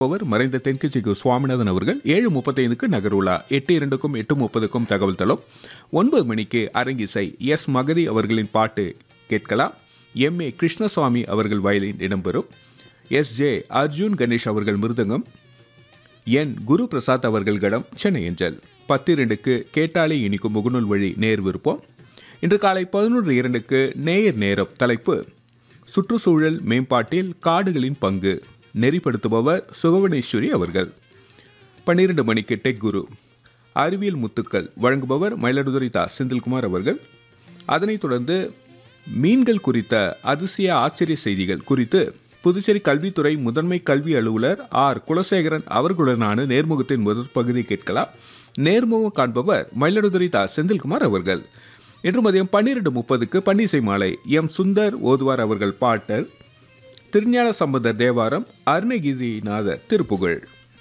அவர் மறைந்த தென்கட்சிக்கு சுவாமிநாதன் அவர்கள் ஏழு முப்பத்தைந்துக்கு நகருலா எட்டு இரண்டுக்கும் எட்டு முப்பதுக்கும் தகவல் தளம் ஒன்பது மணிக்கு அரங்கிசை எஸ் மகதி அவர்களின் பாட்டு கேட்கலாம் எம் ஏ கிருஷ்ணசுவாமி அவர்கள் வயலின் இடம்பெறும் எஸ் ஜே அர்ஜுன் கணேஷ் அவர்கள் மிருதங்கம் என் குரு பிரசாத் அவர்கள் கடம் சென்னை அஞ்சல் பத்து இரண்டுக்கு கேட்டாலே இனிக்கும் முகநூல் வழி நேர் விருப்பம் இன்று காலை பதினொன்று இரண்டுக்கு நேயர் நேரம் தலைப்பு சுற்றுச்சூழல் மேம்பாட்டில் காடுகளின் பங்கு நெறிப்படுத்துபவர் சுகவனேஸ்வரி அவர்கள் பன்னிரண்டு மணிக்கு டெக் குரு அறிவியல் முத்துக்கள் வழங்குபவர் மயிலாடுதுறை தா செந்தில்குமார் அவர்கள் அதனைத் தொடர்ந்து மீன்கள் குறித்த அதிசய ஆச்சரிய செய்திகள் குறித்து புதுச்சேரி கல்வித்துறை முதன்மை கல்வி அலுவலர் ஆர் குலசேகரன் அவர்களுடனான நேர்முகத்தின் முதல் பகுதி கேட்கலாம் நேர்முகம் காண்பவர் மயிலாடுதுறை தா செந்தில்குமார் அவர்கள் இன்று மதியம் பன்னிரண்டு முப்பதுக்கு பன்னிசை மாலை எம் சுந்தர் ஓதுவார் அவர்கள் பாட்டல் திருஞான சம்பந்தர் தேவாரம் அருணகிரிநாதர் திருப்புகழ்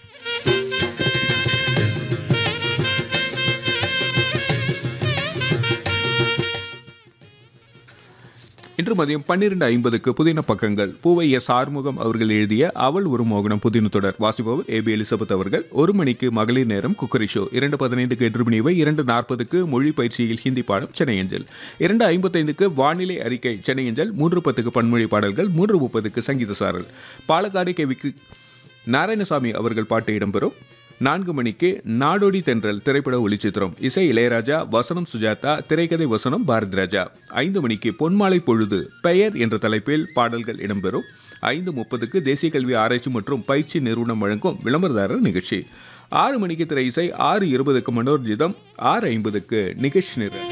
இன்று மதியம் பன்னிரண்டு ஐம்பதுக்கு புதின பக்கங்கள் பூவை எஸ் ஆறுமுகம் அவர்கள் எழுதிய அவள் ஒரு மோகனம் புதின தொடர் வாசிப்பவர் ஏ பி எலிசபெத் அவர்கள் ஒரு மணிக்கு மகளிர் நேரம் குக்கரி ஷோ இரண்டு பதினைந்துக்கு எட்டு மணிவை இரண்டு நாற்பதுக்கு மொழி பயிற்சியில் ஹிந்தி பாடம் சென்னை அஞ்சல் இரண்டு ஐம்பத்தைந்துக்கு வானிலை அறிக்கை சென்னை அஞ்சல் மூன்று பத்துக்கு பன்மொழி பாடல்கள் மூன்று முப்பதுக்கு சங்கீத சாரல் பாலக்காடு கே விக்கு நாராயணசாமி அவர்கள் பாட்டு இடம்பெறும் நான்கு மணிக்கு நாடோடி தென்றல் திரைப்பட ஒளிச்சித்திரம் இசை இளையராஜா வசனம் சுஜாதா திரைக்கதை வசனம் பாரதி ராஜா ஐந்து மணிக்கு பொன்மாலை பொழுது பெயர் என்ற தலைப்பில் பாடல்கள் இடம்பெறும் ஐந்து முப்பதுக்கு தேசிய கல்வி ஆராய்ச்சி மற்றும் பயிற்சி நிறுவனம் வழங்கும் விளம்பரதாரர் நிகழ்ச்சி ஆறு மணிக்கு திரை இசை ஆறு இருபதுக்கு மனோர்ஜிதம் ஆறு ஐம்பதுக்கு நிகழ்ச்சி நிறு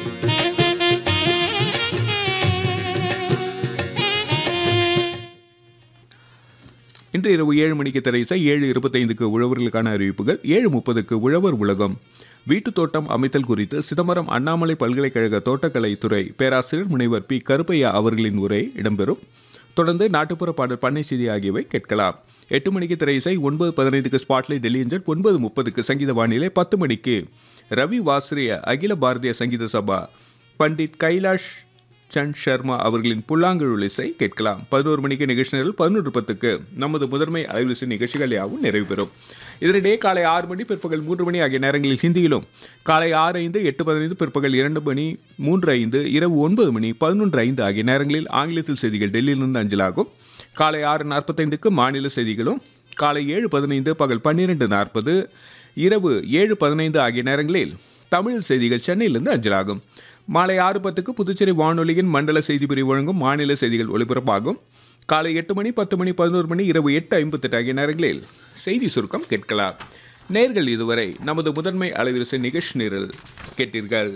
இன்று இரவு ஏழு மணிக்கு திரைசை ஏழு இருபத்தைந்துக்கு உழவர்களுக்கான அறிவிப்புகள் ஏழு முப்பதுக்கு உழவர் உலகம் வீட்டுத் தோட்டம் அமைத்தல் குறித்து சிதம்பரம் அண்ணாமலை பல்கலைக்கழக தோட்டக்கலை துறை பேராசிரியர் முனைவர் பி கருப்பையா அவர்களின் உரை இடம்பெறும் தொடர்ந்து நாட்டுப்புற பாடல் பண்ணை செய்தி ஆகியவை கேட்கலாம் எட்டு மணிக்கு திரைசை ஒன்பது பதினைந்துக்கு ஸ்பாட்லைட் டெல்லி அஞ்சல் ஒன்பது முப்பதுக்கு சங்கீத வானிலை பத்து மணிக்கு ரவி வாஸ்ரிய அகில பாரதிய சங்கீத சபா பண்டிட் கைலாஷ் சந்த் சர்மா அவர்களின் புல்லாங்குழல் இசை கேட்கலாம் பதினோரு மணிக்கு நிகழ்ச்சி நேரில் பதினொன்று பத்துக்கு நமது முதன்மை அலைவரிசை நிகழ்ச்சிகள் யாவும் நிறைவு பெறும் இதனிடையே காலை ஆறு மணி பிற்பகல் மூன்று மணி ஆகிய நேரங்களில் ஹிந்தியிலும் காலை ஆறு ஐந்து எட்டு பதினைந்து பிற்பகல் இரண்டு மணி மூன்று ஐந்து இரவு ஒன்பது மணி பதினொன்று ஐந்து ஆகிய நேரங்களில் ஆங்கிலத்தில் செய்திகள் டெல்லியிலிருந்து அஞ்சலாகும் காலை ஆறு நாற்பத்தைந்துக்கு மாநில செய்திகளும் காலை ஏழு பதினைந்து பகல் பன்னிரெண்டு நாற்பது இரவு ஏழு பதினைந்து ஆகிய நேரங்களில் தமிழ் செய்திகள் சென்னையிலிருந்து அஞ்சலாகும் மாலை ஆறு பத்துக்கு புதுச்சேரி வானொலியின் மண்டல செய்தி பிரிவு வழங்கும் மாநில செய்திகள் ஒலிபரப்பாகும் காலை எட்டு மணி பத்து மணி பதினோரு மணி இரவு எட்டு ஐம்பத்தெட்டு ஆகிய நேரங்களில் செய்தி சுருக்கம் கேட்கலாம் நேர்கள் இதுவரை நமது முதன்மை அலைவரிசை நிகழ்ச்சி நேரில் கேட்டீர்கள்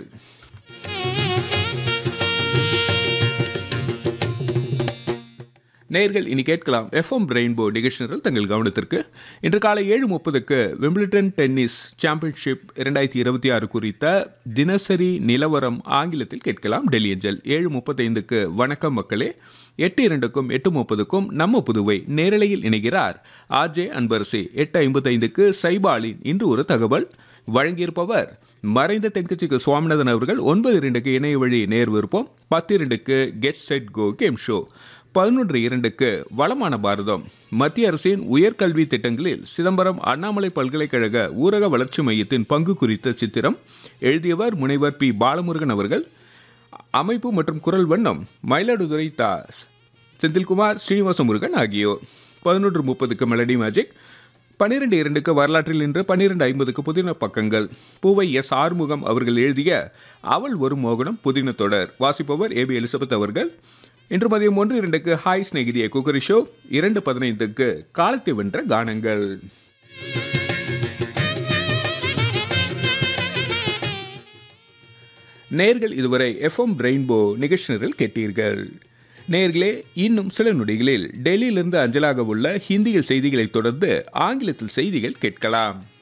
நேர்கள் இனி கேட்கலாம் எஃப்எம் ரெயின்போ நிகழ்ச்சியினர்கள் தங்கள் கவனத்திற்கு இன்று காலை ஏழு முப்பதுக்கு விம்பிள்டன் டென்னிஸ் சாம்பியன்ஷிப் இரண்டாயிரத்தி இருபத்தி ஆறு குறித்த தினசரி நிலவரம் ஆங்கிலத்தில் கேட்கலாம் டெல்லி அஞ்சல் ஏழு முப்பத்தைந்துக்கு வணக்கம் மக்களே எட்டு இரண்டுக்கும் எட்டு முப்பதுக்கும் நம்ம புதுவை நேரலையில் இணைகிறார் ஆர்ஜே அன்பரசி எட்டு ஐம்பத்தைந்துக்கு சைபாலின் இன்று ஒரு தகவல் வழங்கியிருப்பவர் மறைந்த தென்கட்சிக்கு சுவாமிநாதன் அவர்கள் ஒன்பது இரண்டுக்கு இணைய வழி நேர் விருப்பம் பத்து இரண்டுக்கு get set go game show பதினொன்று இரண்டுக்கு வளமான பாரதம் மத்திய அரசின் உயர்கல்வி திட்டங்களில் சிதம்பரம் அண்ணாமலை பல்கலைக்கழக ஊரக வளர்ச்சி மையத்தின் பங்கு குறித்த சித்திரம் எழுதியவர் முனைவர் பி பாலமுருகன் அவர்கள் அமைப்பு மற்றும் குரல் வண்ணம் மயிலாடுதுறை தா செந்தில்குமார் ஸ்ரீனிவாச முருகன் ஆகியோர் பதினொன்று முப்பதுக்கு மெலடி மேஜிக் பன்னிரெண்டு இரண்டுக்கு வரலாற்றில் இன்று பன்னிரெண்டு ஐம்பதுக்கு புதின பக்கங்கள் பூவை எஸ் ஆறுமுகம் அவர்கள் எழுதிய அவள் ஒரு மோகனம் புதின தொடர் வாசிப்பவர் ஏ பி எலிசபெத் அவர்கள் இன்று மதியம் ஒன்று இரண்டுக்கு ஹாய் ஸ்நேகிதிய குக்கரி ஷோ இரண்டு பதினைந்துக்கு காலத்தை வென்ற கானங்கள் நேர்கள் இதுவரை எஃப்எம் ரெயின்போ நிகழ்ச்சினரில் கேட்டீர்கள் நேர்களே இன்னும் சில நொடிகளில் டெல்லியிலிருந்து அஞ்சலாக உள்ள ஹிந்தியில் செய்திகளைத் தொடர்ந்து ஆங்கிலத்தில் செய்திகள் கேட்கலாம்